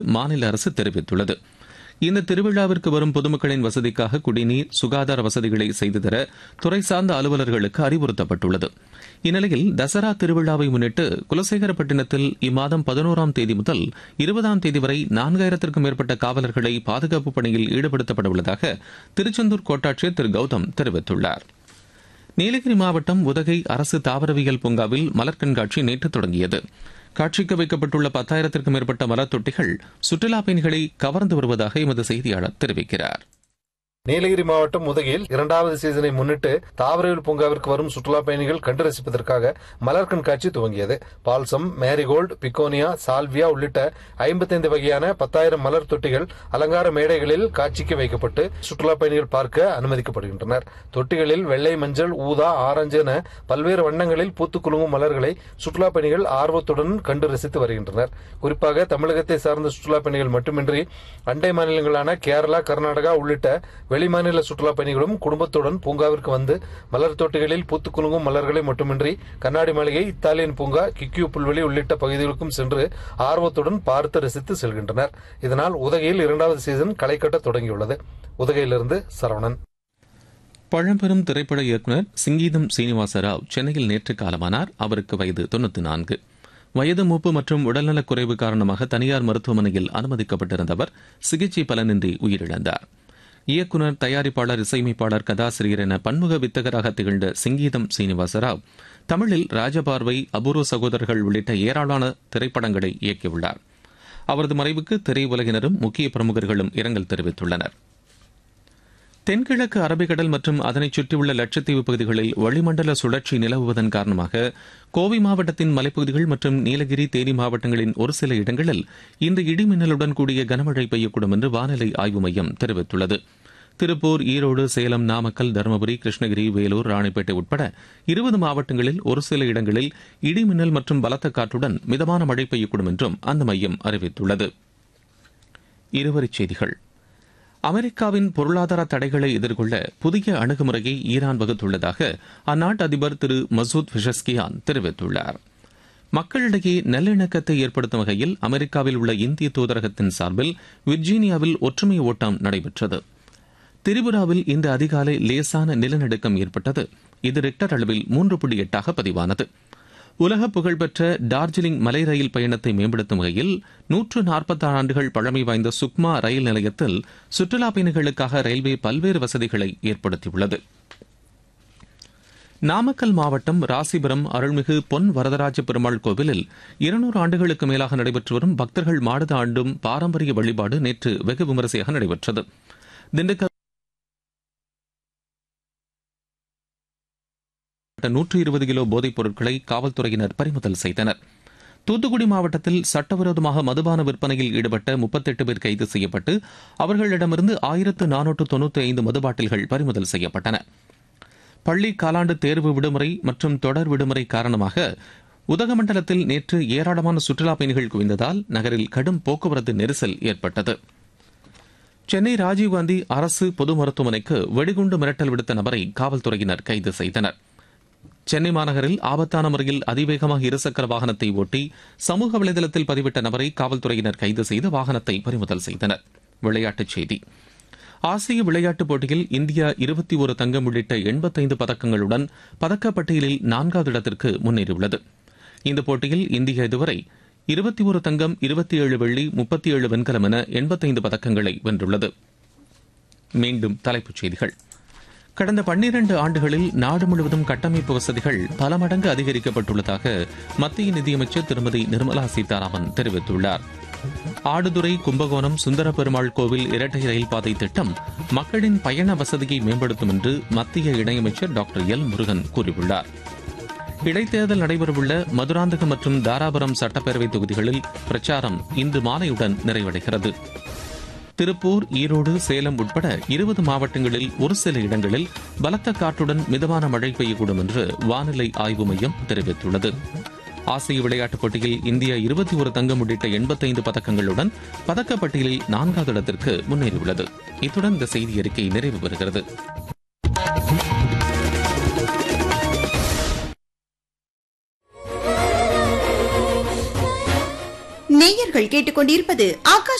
மாநில அரசு தெரிவித்துள்ளது இந்த திருவிழாவிற்கு வரும் பொதுமக்களின் வசதிக்காக குடிநீர் சுகாதார வசதிகளை செய்து தர துறை சார்ந்த அலுவலர்களுக்கு அறிவுறுத்தப்பட்டுள்ளது இந்நிலையில் தசரா திருவிழாவை முன்னிட்டு குலசேகரப்பட்டினத்தில் இம்மாதம் பதினோராம் தேதி முதல் இருபதாம் தேதி வரை நான்காயிரத்திற்கும் மேற்பட்ட காவலர்களை பாதுகாப்பு பணியில் ஈடுபடுத்தப்பட உள்ளதாக திருச்செந்தூர் கோட்டாட்சியர் திரு கௌதம் தெரிவித்துள்ளார் நீலகிரி மாவட்டம் உதகை அரசு தாவரவியல் பூங்காவில் மலர் கண்காட்சி நேற்று தொடங்கியது காட்சிக்கு வைக்கப்பட்டுள்ள பத்தாயிரத்திற்கும் மேற்பட்ட மலர் தொட்டிகள் சுற்றுலாப் பயணிகளை கவர்ந்து வருவதாக எமது செய்தியாளர் தெரிவிக்கிறார் நீலகிரி மாவட்டம் உதகையில் இரண்டாவது சீசனை முன்னிட்டு தாவரவியல் பூங்காவிற்கு வரும் சுற்றுலா பயணிகள் கண்டு ரசிப்பதற்காக மலர் கண்காட்சி துவங்கியது பால்சம் மேரிகோல்டு பிகோனியா சால்வியா உள்ளிட்ட ஐம்பத்தைந்து வகையான பத்தாயிரம் மலர் தொட்டிகள் அலங்கார மேடைகளில் காட்சிக்கு வைக்கப்பட்டு சுற்றுலா பயணிகள் பார்க்க அனுமதிக்கப்படுகின்றனர் தொட்டிகளில் வெள்ளை மஞ்சள் ஊதா ஆரஞ்சு என பல்வேறு வண்ணங்களில் பூத்து குலுங்கும் மலர்களை சுற்றுலா பயணிகள் ஆர்வத்துடன் கண்டு ரசித்து வருகின்றனர் குறிப்பாக தமிழகத்தை சார்ந்த சுற்றுலா பயணிகள் மட்டுமின்றி அண்டை மாநிலங்களான கேரளா கர்நாடகா உள்ளிட்ட வெளிமாநில சுற்றுலா பயணிகளும் குடும்பத்துடன் பூங்காவிற்கு வந்து மலர் தோட்டிகளில் பூத்து குலுங்கும் மலர்களை மட்டுமின்றி கண்ணாடி மாளிகை இத்தாலியன் பூங்கா கிக்கியூ புல்வெளி உள்ளிட்ட பகுதிகளுக்கும் சென்று ஆர்வத்துடன் பார்த்து ரசித்து செல்கின்றனர் இதனால் உதகையில் இரண்டாவது சீசன் களை கட்ட தொடங்கியுள்ளது உதகையிலிருந்து சரவணன் பழம்பெரும் திரைப்பட இயக்குநர் சிங்கீதம் சீனிவாச ராவ் சென்னையில் நேற்று காலமானார் அவருக்கு வயது தொண்ணூத்தி நான்கு வயது மூப்பு மற்றும் உடல்நலக் குறைவு காரணமாக தனியார் மருத்துவமனையில் அனுமதிக்கப்பட்டிருந்த அவர் சிகிச்சை பலனின்றி உயிரிழந்தார் இயக்குநர் தயாரிப்பாளர் இசையமைப்பாளர் கதாசிரியர் என பன்முக வித்தகராக திகழ்ந்த சிங்கீதம் சீனிவாசராவ் தமிழில் ராஜபார்வை அபூர்வ சகோதரர்கள் உள்ளிட்ட ஏராளமான திரைப்படங்களை இயக்கியுள்ளார் அவரது மறைவுக்கு திரையுலகினரும் முக்கிய பிரமுகர்களும் இரங்கல் தெரிவித்துள்ளனர் தென்கிழக்கு அரபிக்கடல் மற்றும் அதனைச் சுற்றியுள்ள லட்சத்தீவு பகுதிகளில் வளிமண்டல சுழற்சி நிலவுவதன் காரணமாக கோவை மாவட்டத்தின் மலைப்பகுதிகள் மற்றும் நீலகிரி தேனி மாவட்டங்களின் ஒரு சில இடங்களில் இன்று இடிமின்னலுடன் கூடிய கனமழை பெய்யக்கூடும் என்று வானிலை ஆய்வு மையம் தெரிவித்துள்ளது திருப்பூர் ஈரோடு சேலம் நாமக்கல் தருமபுரி கிருஷ்ணகிரி வேலூர் ராணிப்பேட்டை உட்பட இருபது மாவட்டங்களில் ஒரு சில இடங்களில் இடிமின்னல் மற்றும் பலத்த காற்றுடன் மிதமான மழை பெய்யக்கூடும் என்றும் அந்த மையம் அறிவித்துள்ளது இருவரிச் செய்திகள் அமெரிக்காவின் பொருளாதார தடைகளை எதிர்கொள்ள புதிய அணுகுமுறையை ஈரான் வகுத்துள்ளதாக அந்நாட்டு அதிபர் திரு மசூத் பிஷஸ்கியான் தெரிவித்துள்ளார் மக்களிடையே நல்லிணக்கத்தை ஏற்படுத்தும் வகையில் அமெரிக்காவில் உள்ள இந்திய தூதரகத்தின் சார்பில் விர்ஜீனியாவில் ஒற்றுமை ஓட்டம் நடைபெற்றது திரிபுராவில் இன்று அதிகாலை லேசான நிலநடுக்கம் ஏற்பட்டது இது ரிக்டர் அளவில் மூன்று புள்ளி எட்டாக பதிவானது உலக புகழ்பெற்ற டார்ஜிலிங் மலை ரயில் பயணத்தை மேம்படுத்தும் வகையில் நூற்று நாற்பத்தாறு ஆண்டுகள் பழமை வாய்ந்த சுக்மா ரயில் நிலையத்தில் சுற்றுலா பயணிகளுக்காக ரயில்வே பல்வேறு வசதிகளை ஏற்படுத்தியுள்ளது நாமக்கல் மாவட்டம் ராசிபுரம் அருள்மிகு பொன் வரதராஜ பெருமாள் கோவிலில் இருநூறு ஆண்டுகளுக்கு மேலாக நடைபெற்று வரும் பக்தர்கள் மாடுத ஆண்டும் பாரம்பரிய வழிபாடு நேற்று வெகு விமரிசையாக நடைபெற்றது திண்டுக்கல் நூற்று இருபது கிலோ போதைப் பொருட்களை காவல்துறையினர் பறிமுதல் செய்தனர் தூத்துக்குடி மாவட்டத்தில் சட்டவிரோதமாக மதுபான விற்பனையில் ஈடுபட்ட முப்பத்தெட்டு பேர் கைது செய்யப்பட்டு அவர்களிடமிருந்து ஆயிரத்து நானூற்று தொன்னூற்றி ஐந்து மதுபாட்டில்கள் பறிமுதல் செய்யப்பட்டன பள்ளி காலாண்டு தேர்வு விடுமுறை மற்றும் தொடர் விடுமுறை காரணமாக உதகமண்டலத்தில் நேற்று ஏராளமான சுற்றுலாப் பயணிகள் குவிந்ததால் நகரில் கடும் போக்குவரத்து நெரிசல் ஏற்பட்டது சென்னை ராஜீவ்காந்தி அரசு பொது மருத்துவமனைக்கு வெடிகுண்டு மிரட்டல் விடுத்த நபரை காவல்துறையினர் கைது செய்தனர் சென்னை மாநகரில் ஆபத்தான முறையில் அதிவேகமாக இருசக்கர வாகனத்தை ஓட்டி சமூக வலைதளத்தில் பதிவிட்ட நபரை காவல்துறையினர் கைது செய்து வாகனத்தை பறிமுதல் செய்தனர் விளையாட்டுச் செய்தி ஆசிய விளையாட்டுப் போட்டியில் இந்தியா இருபத்தி ஒரு தங்கம் உள்ளிட்ட எண்பத்தைந்து பதக்கங்களுடன் பதக்கப்பட்டியலில் நான்காவது இடத்திற்கு முன்னேறியுள்ளது இந்த போட்டியில் இந்தியா இதுவரை இருபத்தி ஒரு தங்கம் இருபத்தி ஏழு வெள்ளி முப்பத்தி ஏழு வெண்கலம் என எண்பத்தைந்து பதக்கங்களை வென்றுள்ளது மீண்டும் தலைப்புச் செய்திகள் கடந்த பன்னிரண்டு ஆண்டுகளில் நாடு முழுவதும் கட்டமைப்பு வசதிகள் பல மடங்கு அதிகரிக்கப்பட்டுள்ளதாக மத்திய நிதியமைச்சர் திருமதி நிர்மலா சீதாராமன் தெரிவித்துள்ளார் ஆடுதுறை கும்பகோணம் சுந்தர பெருமாள் கோவில் இரட்டை ரயில் பாதை திட்டம் மக்களின் பயண வசதியை மேம்படுத்தும் என்று மத்திய இணையமைச்சர் டாக்டர் எல் முருகன் கூறியுள்ளார் இடைத்தேர்தல் நடைபெறவுள்ள மதுராந்தகம் மற்றும் தாராபுரம் சட்டப்பேரவை தொகுதிகளில் பிரச்சாரம் இன்று மாலையுடன் நிறைவடைகிறது திருப்பூர் ஈரோடு சேலம் உட்பட இருபது மாவட்டங்களில் ஒரு சில இடங்களில் பலத்த காற்றுடன் மிதமான மழை பெய்யக்கூடும் என்று வானிலை ஆய்வு மையம் தெரிவித்துள்ளது ஆசிய விளையாட்டுப் போட்டியில் இந்தியா இருபத்தி ஒரு தங்கம் உள்ளிட்ட எண்பத்தைந்து பதக்கங்களுடன் பதக்கப்பட்டியலில் நான்காவது இடத்திற்கு முன்னேறியுள்ளது இத்துடன் இந்த செய்தி அறிக்கை நிறைவு பெறுகிறது நேயர்கள் நேயர்கள் கேட்டுக்கொண்டிருப்பது ஆகாஷ்